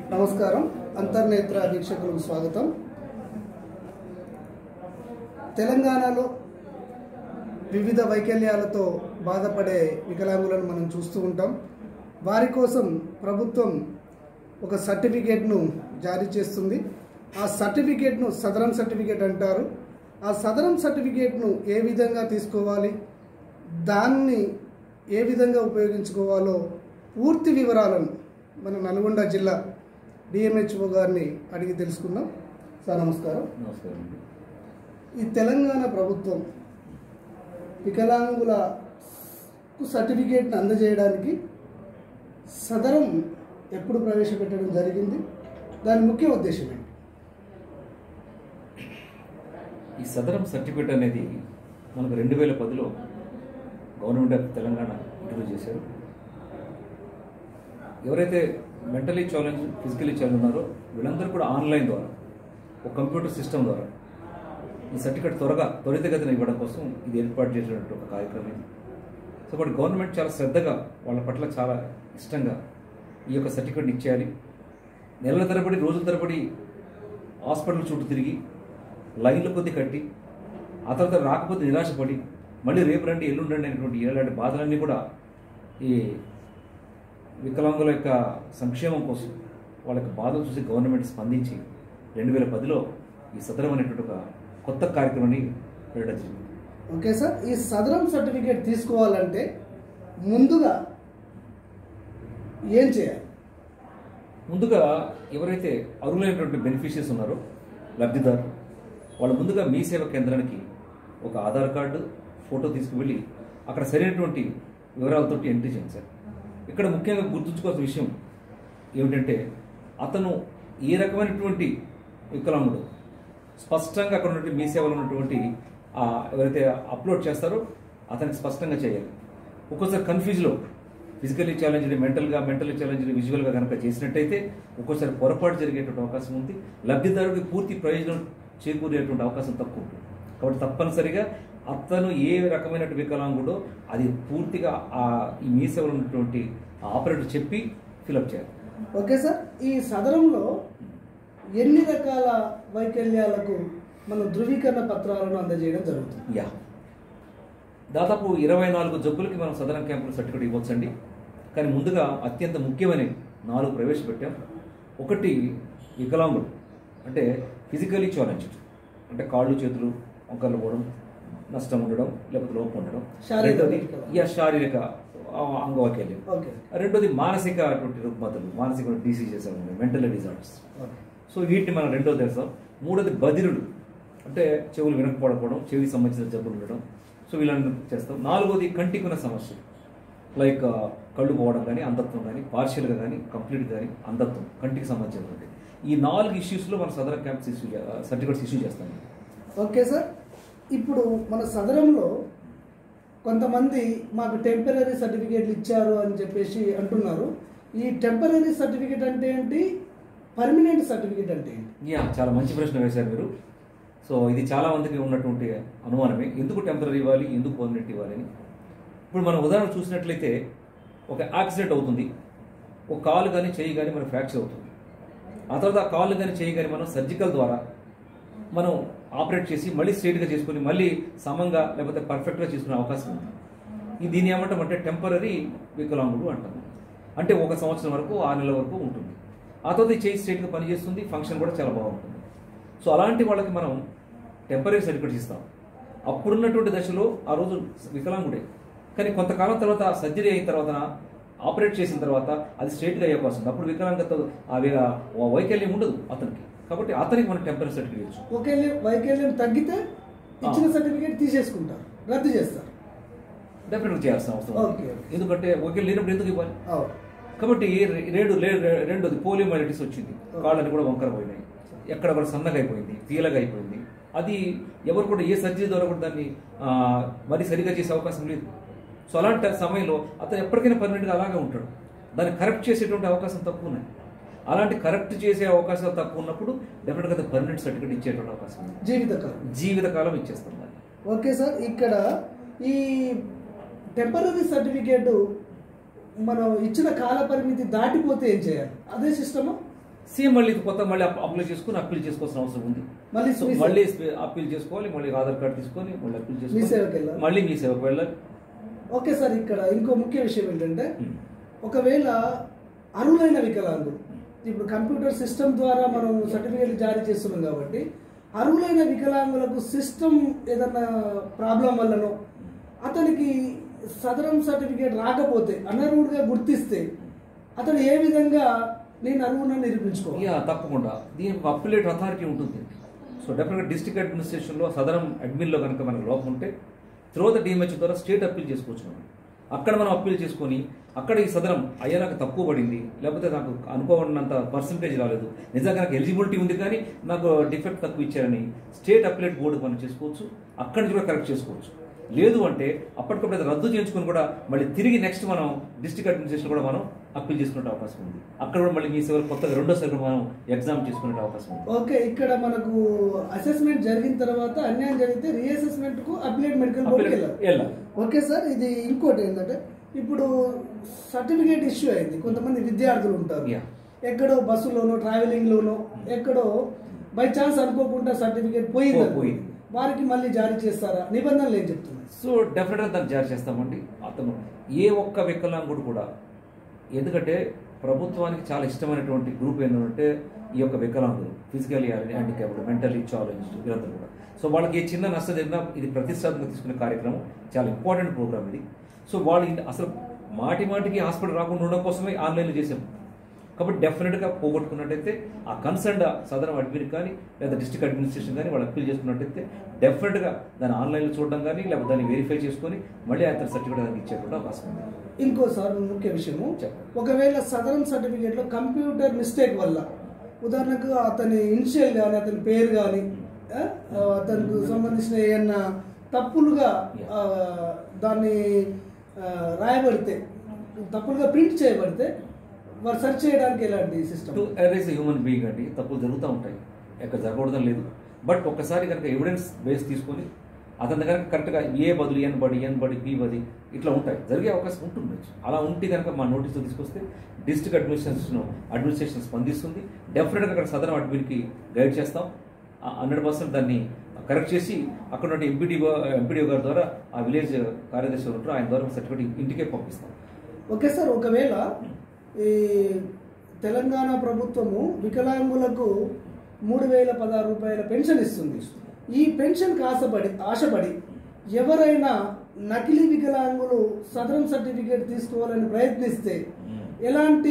నమస్కారం అంతర్నేత్ర వీక్షకులకు స్వాగతం తెలంగాణలో వివిధ వైకల్యాలతో బాధపడే వికలాంగులను మనం చూస్తూ ఉంటాం వారి కోసం ప్రభుత్వం ఒక సర్టిఫికేట్ను జారీ చేస్తుంది ఆ సర్టిఫికేట్ను సదరం సర్టిఫికేట్ అంటారు ఆ సదరం సర్టిఫికేట్ను ఏ విధంగా తీసుకోవాలి దాన్ని ఏ విధంగా ఉపయోగించుకోవాలో పూర్తి వివరాలను మన నల్గొండ జిల్లా డిఎంహెచ్ఓ గారిని అడిగి తెలుసుకుందాం సార్ నమస్కారం నమస్కారం అండి ఈ తెలంగాణ ప్రభుత్వం వికలాంగుల సర్టిఫికేట్ని అందజేయడానికి సదరం ఎప్పుడు ప్రవేశపెట్టడం జరిగింది దాని ముఖ్య ఉద్దేశం ఏంటి ఈ సదరం సర్టిఫికేట్ అనేది మనకు రెండు వేల పదిలో గవర్నమెంట్ ఆఫ్ తెలంగాణ ఇంట్రడ్యూస్ చేశారు ఎవరైతే మెంటలీ ఛాలెంజ్ ఫిజికలీ ఛాలెంజ్ ఉన్నారో వీళ్ళందరూ కూడా ఆన్లైన్ ద్వారా ఒక కంప్యూటర్ సిస్టమ్ ద్వారా ఈ సర్టిఫికేట్ త్వరగా త్వరితగతిన ఇవ్వడం కోసం ఇది ఏర్పాటు చేసినటువంటి ఒక కార్యక్రమం ఇది సో బట్ గవర్నమెంట్ చాలా శ్రద్ధగా వాళ్ళ పట్ల చాలా ఇష్టంగా ఈ యొక్క సర్టిఫికేట్ని ఇచ్చేయాలి నెలల తరబడి రోజుల తరబడి హాస్పిటల్ చుట్టూ తిరిగి లైన్లు కొద్ది కట్టి ఆ తర్వాత రాకపోతే నిరాశపడి మళ్ళీ రేపు రండి ఎల్లుండి రండి అనేటువంటి ఇలాంటి బాధలన్నీ కూడా ఈ వికలాంగుల యొక్క సంక్షేమం కోసం వాళ్ళ యొక్క బాధలు చూసి గవర్నమెంట్ స్పందించి రెండు వేల పదిలో ఈ సదరం అనేటువంటి ఒక కొత్త కార్యక్రమాన్ని పెట్టడం జరిగింది ఓకే సార్ ఈ సదరం సర్టిఫికేట్ తీసుకోవాలంటే ముందుగా ఏం చేయాలి ముందుగా ఎవరైతే అర్హులైనటువంటి బెనిఫిషియర్స్ ఉన్నారో లబ్ధిదారు వాళ్ళు ముందుగా మీ సేవ కేంద్రానికి ఒక ఆధార్ కార్డు ఫోటో తీసుకువెళ్ళి అక్కడ సరైనటువంటి వివరాలతోటి ఎంట్రీ చేయండి సార్ ఇక్కడ ముఖ్యంగా గుర్తుంచుకోవాల్సిన విషయం ఏమిటంటే అతను ఏ రకమైనటువంటి వికలాంగుడు స్పష్టంగా అక్కడ ఉన్నటువంటి మీ సేవలో ఉన్నటువంటి ఆ ఎవరైతే అప్లోడ్ చేస్తారో అతనికి స్పష్టంగా చేయాలి ఒక్కోసారి కన్ఫ్యూజ్లో ఫిజికలీ ఛాలెంజ్ని మెంటల్గా మెంటల్ ఛాలెంజ్ని విజువల్గా కనుక చేసినట్టయితే ఒక్కోసారి పొరపాటు జరిగేటువంటి అవకాశం ఉంది లబ్ధిదారుడికి పూర్తి ప్రయోజనం చేకూరేటువంటి అవకాశం తక్కువ ఉంటుంది కాబట్టి తప్పనిసరిగా అతను ఏ రకమైన వికలాంగుడో అది పూర్తిగా ఆ ఈ మీ సేవలో ఉన్నటువంటి ఆపరేటర్ చెప్పి ఫిలప్ చేయాలి ఓకే సార్ ఈ సదరంలో ఎన్ని రకాల వైకల్యాలకు మనం ధృవీకరణ పత్రాలను అందజేయడం జరుగుతుంది యా దాదాపు ఇరవై నాలుగు జబ్బులకి మనం సదరన్ క్యాంపులు సర్టిఫికేట్ ఇవ్వచ్చండి కానీ ముందుగా అత్యంత ముఖ్యమైన నాలుగు ప్రవేశపెట్టాం ఒకటి వికలాంగులు అంటే ఫిజికలీ ఛాలెంజ్డ్ అంటే కాళ్ళు చేతులు వంకర్లు పోవడం నష్టం ఉండడం లేకపోతే లోపం ఉండడం శారీరక రెండోది వికలాంగులు. యా శారీరక ఆ, అంగవైకల్యం ఓకే రెండోది మానసిక అటువంటి రుగ్మతలు మానసిక డిసీజెస్ ఉన్నాయి మెంటల్ డిజార్డర్స్ ఓకే సో వీటిని మనం రెండో తెలుసాం మూడోది బదిరుడు అంటే చెవులు వినకపోవడం చెవికి సంబంధించిన జబ్బులు ఉండడం సో వీళ్ళని చేస్తాం నాలుగోది కంటికున్న సమస్యలు లైక్ కళ్ళు పోవడం కానీ అంధత్వం కానీ పార్షియల్గా కానీ కంప్లీట్ కానీ అంధత్వం కంటికి సంబంధించినటువంటి ఈ నాలుగు ఇష్యూస్లో మనం సదరన్ క్యాంప్స్ ఇష్యూ సర్టిఫికేట్స్ ఇష్యూ చేస్తాం ఓకే సార్ ఇప్పుడు మన సదరంలో కొంతమంది మాకు టెంపరీ సర్టిఫికేట్లు ఇచ్చారు అని చెప్పేసి అంటున్నారు ఈ టెంపరీ సర్టిఫికేట్ అంటే ఏంటి పర్మనెంట్ సర్టిఫికేట్ అంటే ఏంటి యా చాలా మంచి ప్రశ్న వేశారు మీరు సో ఇది చాలా మందికి ఉన్నటువంటి అనుమానమే ఎందుకు టెంపరీ ఇవ్వాలి ఎందుకు పర్మనెంట్ ఇవ్వాలి అని ఇప్పుడు మనం ఉదాహరణ చూసినట్లయితే ఒక యాక్సిడెంట్ అవుతుంది ఒక కాలు కానీ చెయ్యి కానీ మనకు ఫ్రాక్చర్ అవుతుంది ఆ తర్వాత ఆ కాళ్ళు కానీ చెయ్యి కానీ మనం సర్జికల్ ద్వారా మనం ఆపరేట్ చేసి మళ్ళీ స్ట్రైట్గా చేసుకుని మళ్ళీ సమంగా లేకపోతే పర్ఫెక్ట్గా చేసుకునే అవకాశం ఉంది ఇది దీన్ని ఏమంటాం అంటే టెంపరీ వికలాంగుడు అంటాం అంటే ఒక సంవత్సరం వరకు ఆరు నెలల వరకు ఉంటుంది ఆ తర్వాత ఈ చేయి స్ట్రైట్గా పనిచేస్తుంది ఫంక్షన్ కూడా చాలా బాగుంటుంది సో అలాంటి వాళ్ళకి మనం టెంపరీ సర్టిఫికేట్స్ ఇస్తాం అప్పుడున్నటువంటి దశలో ఆ రోజు వికలాంగుడే కానీ కొంతకాలం తర్వాత సర్జరీ అయిన తర్వాత ఆపరేట్ చేసిన తర్వాత అది స్ట్రైట్గా అయ్యే అవకాశం ఉంది అప్పుడు వికలాంగత ఆ వి- ఆ వైకల్యం ఉండదు అతనికి కాబట్టి అతనికి మనం టెంపరీ సర్టిఫికేట్ ఇచ్చు ఒకవేళ వైకల్యం తగ్గితే ఇచ్చిన సర్టిఫికేట్ తీసేసుకుంటారు రద్దు చేస్తారు డెఫినెట్గా చేయాల్సిన అవసరం ఉంది. ఓకే. ఎందుకంటే వైకల్యం లేనప్పుడు ఎందుకు ఇవ్వాలి అవును కాబట్టి రె- రెండు లే- రెండోది పోలియోమైలిటిస్ వచ్చింది కాళ్ళని కూడా వంకర పోయినాయి ఎక్కడ కూడా సన్నగా అయిపోయింది పీలగా అయిపోయింది అది ఎవరు కూడా ఏ సర్జరీ ద్వారా కూడా దాన్ని ఆ, మరి సరిగా చేసే అవకాశం లేదు సో అలాంటి సమయంలో అతను ఎప్పటికైనా పర్మనెంట్గా అలాగే ఉంటాడు దాన్ని కరెక్ట్ చేసేటువంటి అవకాశం తక్కువ ఉన్నాయి అలాంటి కరెక్ట్ చేసే అవకాశాలు తక్కువ ఉన్నప్పుడు డెఫినెట్గా అతను పర్మనెంట్ సర్టిఫికేట్ ఇచ్చేటువంటి అవకాశం ఉంది జీవితకాలం జీవితకాలం ఇచ్చేస్తాం దాన్ని ఓకే సార్ ఇక్కడ ఈ టెంపరీ సర్టిఫికేట్ మనం ఇచ్చిన కాల పరిమితి దాటిపోతే ఏం చేయాలి అదే సిస్టమా సేమ్ మళ్ళీ ఇది కొత్త మళ్ళీ అప్- అప్లై చేసుకుని అప్పీల్ చేసుకోవాల్సిన అవసరం ఉంది మళ్ళీ సో మీ సేవ- మళ్ళీ స్పే- అప్పీల్ చేసుకోవాలి మళ్ళీ ఆధార్ కార్డు తీసుకొని మళ్ళీ అప్పీల్ మీ సేవకి చేసుకోవాలి వెళ్ళాలి. మళ్ళీ మీ సేవకు వెళ్ళాలి ఓకే సార్ ఇక్కడ ఇంకో ముఖ్య విషయం ఏంటంటే ఉమ్. ఒకవేళ అర్హులైన వికలాంగులు ఇప్పుడు కంప్యూటర్ సిస్టమ్ ద్వారా మనం సర్టిఫికేట్ జారీ చేస్తున్నాం కాబట్టి అర్హులైన వికలాంగులకు సిస్టమ్ ఏదన్నా ప్రాబ్లం వల్లనో అతనికి సదరం సర్టిఫికేట్ రాకపోతే అనర్హుడిగా గుర్తిస్తే అతను ఏ విధంగా నేను అర్హునని నిరూపించుకోవాలి యా తప్పకుండా దీనికి ఒక అప్పిలేట్ అథారిటీ ఉంటుంది సో డెఫినెట్గా డిస్ట్రిక్ట్ అడ్మినిస్ట్రేషన్లో సదరం అడ్మిన్లో కనుక మనకు లోపం ఉంటే త్రో ద డిఎంహెచ్ ద్వారా స్టేట్ అప్పీల్ చేసుకోవచ్చు మనం అక్కడ మనం అప్పీల్ చేసుకొని అక్కడ ఈ సదరం అయ్యా నాకు తక్కువ పడింది లేకపోతే నాకు అనుకోవడంత పర్సంటేజ్ రాలేదు నిజంగా నాకు ఎలిజిబిలిటీ ఉంది కానీ నాకు డిఫెక్ట్ తక్కువ ఇచ్చారని స్టేట్ అప్లేట్ బోర్డు మనం చేసుకోవచ్చు అక్కడి నుంచి కూడా కరెక్ట్ చేసుకోవచ్చు లేదు అంటే అప్పటికప్పుడు అది రద్దు చేయించుకొని కూడా మళ్ళీ తిరిగి నెక్స్ట్ మనం డిస్ట్రిక్ట్ అడ్మినిస్ట్రేషన్ కూడా మనం అప్పీల్ చేసుకునే అవకాశం ఉంది అక్కడ కూడా మళ్ళీ మీ సేవలు కొత్తగా రెండోసారి కూడా మనం ఎగ్జామ్ చేసుకునే అవకాశం ఉంది ఓకే ఇక్కడ మనకు అసెస్మెంట్ జరిగిన తర్వాత అన్యాయం జరిగితే రీఅసెస్మెంట్ కు అప్లైడ్ మెడికల్ బోర్డుకి Appellate- వెళ్ళాలి వెళ్ళాలి ఓకే సార్ ఇది ఇంకోటి ఏంటంటే ఇప్పుడు సర్టిఫికేట్ ఇష్యూ అయింది కొంతమంది విద్యార్థులు ఉంటారు Yeah. ఎక్కడో బస్సులోనో ట్రావెలింగ్ లోనో ఎక్కడో బై ఛాన్స్ అనుకోకుండా సర్టిఫికేట్ పోయింది పో- అనుకోండి. పోయింది. వారికి మళ్ళీ జారీ చేస్తారా నిబంధనలు ఏం చెప్తున్నాయి సో డెఫినెట్గా దాన్ని జారీ చేస్తామండి అతను ఏ ఒక్క వికలాంగుడు కూడా ఎందుకంటే ప్రభుత్వానికి చాలా ఇష్టమైనటువంటి గ్రూప్ ఏంటంటే ఈ యొక్క వికలాంగులు ఫిజికల్లీ హ్యాండిక్యాప్డ్ మెంటలీ ఛాలెంజ్ వీళ్ళందరూ కూడా సో వాళ్ళకి ఏ చిన్న నష్టం జరిగినా ఇది ప్రతిష్టాత్మక తీసుకునే కార్యక్రమం చాలా ఇంపార్టెంట్ ప్రోగ్రామ్ ఇది సో వాళ్ళు ఇంత- అసలు మాటి మాటికి హాస్పిటల్ రాకుండా ఉండడం కోసమే ఆన్లైన్లో చేసాం కాబట్టి డెఫినెట్గా పోగొట్టుకున్నట్టయితే ఆ కన్సర్న్ సదరం అడ్మిన్ కానీ లేదా డిస్ట్రిక్ట్ అడ్మినిస్ట్రేషన్ కానీ వాళ్ళు అప్పీల్ చేసుకున్నట్టయితే డెఫినెట్గా దాన్ని ఆన్లైన్లో చూడడం కానీ లేకపోతే దాన్ని వెరిఫై చేసుకొని మళ్ళీ అతని సర్టిఫికేట్ దానికి ఇచ్చేటువంటి అవకాశం ఉంది ఇంకో సార్ ముఖ్య విషయము చెప్పండి. ఒకవేళ సదరం సర్టిఫికేట్ లో కంప్యూటర్ మిస్టేక్ వల్ల ఉదాహరణకు అతని ఇనిషియల్ కానీ అతని పేరు కానీ అతనికి సంబంధించిన ఏమన్నా తప్పులుగా ఆ, దాన్ని ఆ, రాయబడితే తప్పులుగా ప్రింట్ చేయబడితే వారు సెర్చ్ చేయడానికి ఎలాంటి system to arise human being అండి తప్పులు జరుగుతూ ఉంటాయి ఎక్కడ జరగకూడదని లేదు బట్ ఒక్కసారి కనుక ఎవిడెన్స్ బేస్ తీసుకొని అతని దగ్గర కరెక్ట్గా ఏ బదులు ఎన్ బడి ఎన్ బడి పి బది ఇట్లా ఉంటాయి జరిగే అవకాశం ఉంటుంది అలా ఉంటే కనుక మా నోటీసులు తీసుకొస్తే డిస్ట్రిక్ట్ అడ్మినిస్ట్రేషన్ అడ్మినిస్ట్రేషన్ స్పందిస్తుంది డెఫినెట్గా అక్కడ సదరం అడ్మిన్కి గైడ్ చేస్తాం హండ్రెడ్ పర్సెంట్ దాన్ని కరెక్ట్ చేసి అక్కడ ఉన్న ఎంపీడీఓ ఎంపీడీఓ గారి ద్వారా ఆ విలేజ్ కార్యదర్శి ఎవరు ఉంటారో ఆయన ద్వారా సర్టిఫికేట్ ఇంటికే పంపిస్తాం ఓకే సార్ ఒకవేళ ఈ తెలంగాణ ప్రభుత్వము వికలాంగులకు మూడు వేల పదహారు రూపాయల పెన్షన్ ఇస్తుంది ఈ పెన్షన్కి ఆశపడి ఆశపడి ఎవరైనా నకిలీ వికలాంగులు సదరం సర్టిఫికేట్ తీసుకోవాలని ప్రయత్నిస్తే ఎలాంటి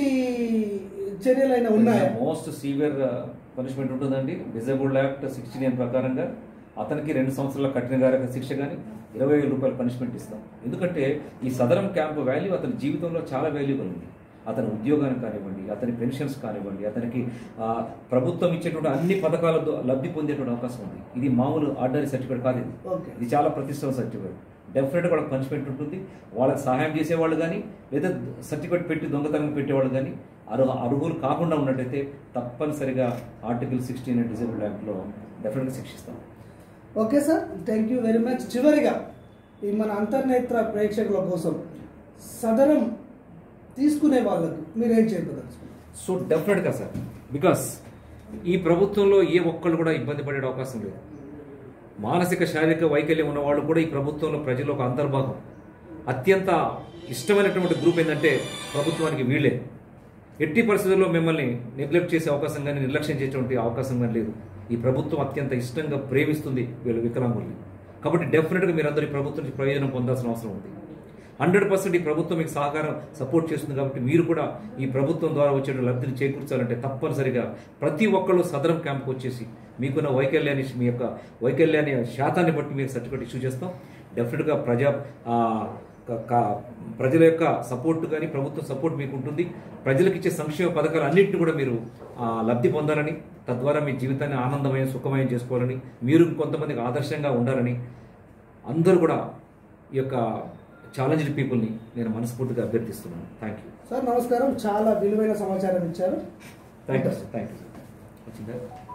చర్యలైనా ఉన్నాయా మోస్ట్ సీవియర్ పనిష్మెంట్ ఉంటుందండి డిజేబుల్డ్ యాక్ట్ సిక్స్టీ నైన్ ప్రకారంగా అతనికి రెండు సంవత్సరాల కఠిన గారక శిక్ష కానీ ఇరవై వేల రూపాయల పనిష్మెంట్ ఇస్తాం ఎందుకంటే ఈ సదరం క్యాంప్ వాల్యూ అతని జీవితంలో చాలా వాల్యూబుల్ ఉంది అతని ఉద్యోగానికి కానివ్వండి అతని పెన్షన్స్ కానివ్వండి అతనికి ఆ, ప్రభుత్వం ఇచ్చేటువంటి అన్ని పథకాల దో- లబ్ధి పొందేటువంటి అవకాశం ఉంది ఇది మామూలు ఆర్డినరీ సర్టిఫికేట్ కాదు ఇది ఓకే ఇది చాలా ప్రతిష్టల సర్టిఫికేట్ డెఫినెట్గా వాళ్ళకి పనిష్మెంట్ ఉంటుంది వాళ్ళకి సహాయం చేసేవాళ్ళు కానీ లేదా సర్టిఫికేట్ పెట్టి దొంగతనం పెట్టేవాళ్ళు కానీ అర్హ అర్హులు కాకుండా ఉన్నట్టయితే తప్పనిసరిగా ఆర్టికల్ సిక్స్టీన్ అండ్ డిజేబుల్ యాక్ట్లో డెఫినెట్గా శిక్షిస్తాం okay sir thank you very much చివరిగా ఈ మన అంతర్నేత్ర ప్రేక్షకుల కోసం సదరం తీసుకునే వాళ్ళకు మీరేం చెప్పదలుచుకున్నారు సో డెఫినెట్గా సార్ బికాస్ ఈ ప్రభుత్వంలో ఏ ఒక్కళ్ళు కూడా ఇబ్బంది పడే అవకాశం లేదు మానసిక శారీరక వైకల్యం ఉన్న వాళ్ళు కూడా ఈ ప్రభుత్వంలో ప్రజల్లో ఒక అంతర్భాగం అత్యంత ఇష్టమైనటువంటి గ్రూప్ ఏంటంటే ప్రభుత్వానికి వీళ్ళే ఎట్టి పరిస్థితుల్లో మిమ్మల్ని నెగ్లెక్ట్ చేసే అవకాశం కానీ నిర్లక్ష్యం చేసేటువంటి అవకాశం కానీ లేదు ఈ ప్రభుత్వం అత్యంత ఇష్టంగా ప్రేమిస్తుంది వీళ్ళు వికలాంగుల్ని కాబట్టి డెఫినెట్గా మీరందరూ ఈ ప్రభుత్వం నుంచి ప్రయోజనం పొందాల్సిన అవసరం ఉంది హండ్రెడ్ పర్సెంట్ ఈ ప్రభుత్వం మీకు సహకారం సపోర్ట్ చేస్తుంది కాబట్టి మీరు కూడా ఈ ప్రభుత్వం ద్వారా వచ్చే లబ్ధిని చేకూర్చాలంటే తప్పనిసరిగా ప్రతి ఒక్కళ్ళు సదరం క్యాంప్కి వచ్చేసి మీకున్న వైకల్యాన్ని మీ యొక్క వైకల్యాన్ని శాతాన్ని బట్టి మీరు సర్టిఫికేట్ ఇష్యూ చేస్తాం డెఫినెట్గా ప్రజా ఆ, క- క- ప్రజల యొక్క సపోర్ట్ కానీ ప్రభుత్వం సపోర్ట్ మీకు ఉంటుంది ప్రజలకు ఇచ్చే సంక్షేమ పథకాలు అన్నింటినీ కూడా మీరు ఆ, లబ్ధి పొందాలని తద్వారా మీ జీవితాన్ని ఆనందమయం సుఖమయం చేసుకోవాలని మీరు కొంతమందికి ఆదర్శంగా ఉండాలని అందరూ కూడా ఈ యొక్క ఛాలెంజ్డ్ పీపుల్ని నేను మనస్ఫూర్తిగా అభ్యర్థిస్తున్నాను థ్యాంక్ యూ సార్ నమస్కారం చాలా విలువైన సమాచారం ఇచ్చారు థ్యాంక్ యూ థ్యాంక్ యూ వచ్చిందా